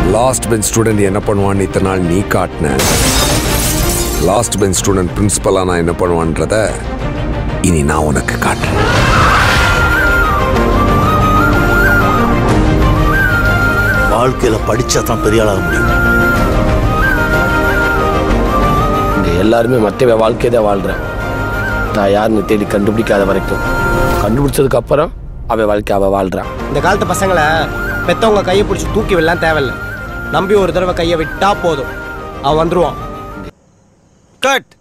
last bench student என்ன பண்ணுவான்னு இத்தனை நாள் நீ காட்டின லாஸ்ட் பெஞ்ச் ஸ்டூடெண்ட் பிரின்சிபலாக நான் என்ன பண்ணுவான்றத இனி நான் உனக்கு காட்டுறேன் வாழ்க்கையில படிச்சா தான் பெரிய ஆளாக முடியும் இங்கே எல்லாருமே மற்றவ வாழ்க்கையை தான் வாழ்கிறேன் நான் யாருன்னு தேடி கண்டுபிடிக்காத வரைக்கும் கண்டுபிடிச்சதுக்கு அப்புறம் அவன் வாழ்க்கை அவள் வாழ்கிறான் இந்த காலத்து பசங்களை பெத்தவங்க கையை பிடிச்சி தூக்கி விடலாம் தேவையில்ல நம்பி ஒரு தடவை கையை விட்டா போதும் அவன் வந்துருவான் கட்